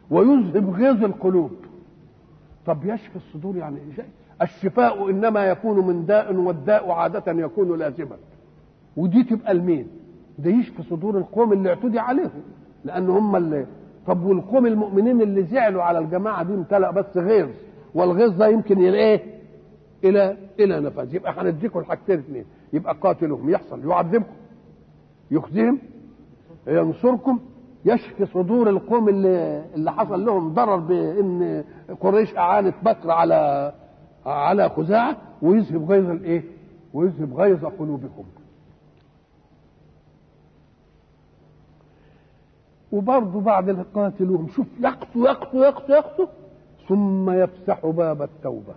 ويذهب غيظ القلوب طب يشفي الصدور يعني إيه؟ الشفاء انما يكون من داء والداء عاده يكون لازما ودي تبقى لمين ده يشفي صدور القوم اللي اعتدي عليهم لان هم اللي طب والقوم المؤمنين اللي زعلوا على الجماعه دي امتلأ بس غيظ والغيظ ده يمكن الى ايه الى الى نفاذ يبقى هنديكم الحاجتين اثنين يبقى قاتلهم يحصل يعذبكم يخزيهم ينصركم يشفي صدور القوم اللي اللي حصل لهم ضرر بان قريش اعانت بكر على على خزاعه ويذهب غيظ الايه؟ ويذهب غيظ قلوبكم. وبرضه بعد قاتلوهم شوف يقتوا يقتوا يقتوا يقتوا ثم يفتح باب التوبه.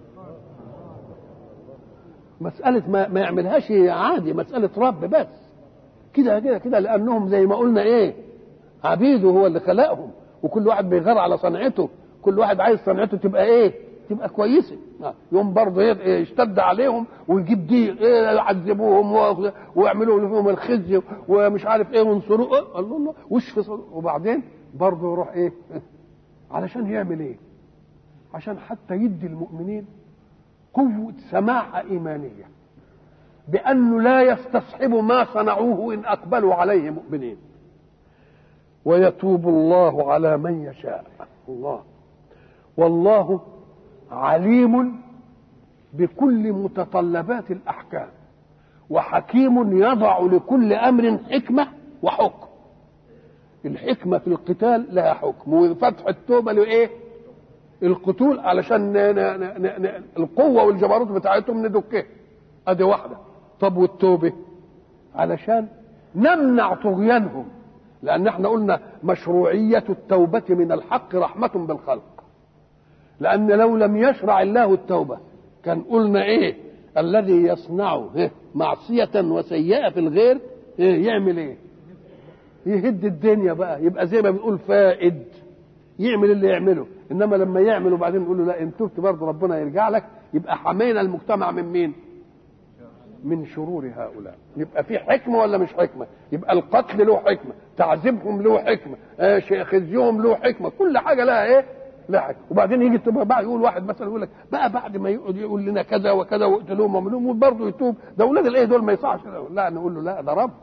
مسألة ما, ما يعملهاش عادي مسألة رب بس كده كده كده لأنهم زي ما قلنا إيه عبيده هو اللي خلقهم وكل واحد بيغار على صنعته كل واحد عايز صنعته تبقى ايه تبقى كويسه يوم برضه يشتد عليهم ويجيب دي إيه يعذبوهم ويعملوا لهم الخزي ومش عارف ايه وينصروه الله الله وش وبعدين برضه يروح ايه علشان يعمل ايه عشان حتى يدي المؤمنين قوة سماحة إيمانية بأنه لا يستصحب ما صنعوه إن أقبلوا عليه مؤمنين ويتوب الله على من يشاء الله والله عليم بكل متطلبات الاحكام وحكيم يضع لكل امر حكمه وحكم الحكمه في القتال لها حكم وفتح التوبه لايه القتول علشان ن ن ن ن القوه والجبروت بتاعتهم ندكها ادي واحده طب والتوبه علشان نمنع طغيانهم لان احنا قلنا مشروعيه التوبه من الحق رحمه بالخلق لان لو لم يشرع الله التوبه كان قلنا ايه الذي يصنع إيه؟ معصيه وسيئه في الغير إيه يعمل ايه يهد الدنيا بقى يبقى زي ما بنقول فائد يعمل اللي يعمله انما لما يعمل وبعدين نقول له لا ان تبت برضه ربنا يرجع لك يبقى حمينا المجتمع من مين من شرور هؤلاء يبقى في حكمه ولا مش حكمه يبقى القتل له حكمه تعذيبهم له حكمه آه خزيهم له حكمه كل حاجه لها ايه لها حكمه وبعدين يجي تبقى بقى يقول واحد مثلا يقول لك بقى بعد ما يقعد يقول لنا كذا وكذا واقتلوهم وعملوهم وبرضه يتوب ده اولاد الايه دول ما يصحش لا نقول له لا ده رب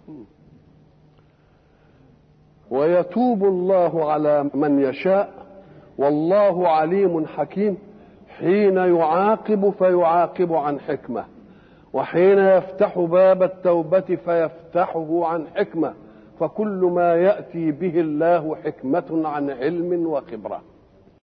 ويتوب الله على من يشاء والله عليم حكيم حين يعاقب فيعاقب عن حكمه وحين يفتح باب التوبة فيفتحه عن حكمة فكل ما يأتي به الله حكمة عن علم وخبرة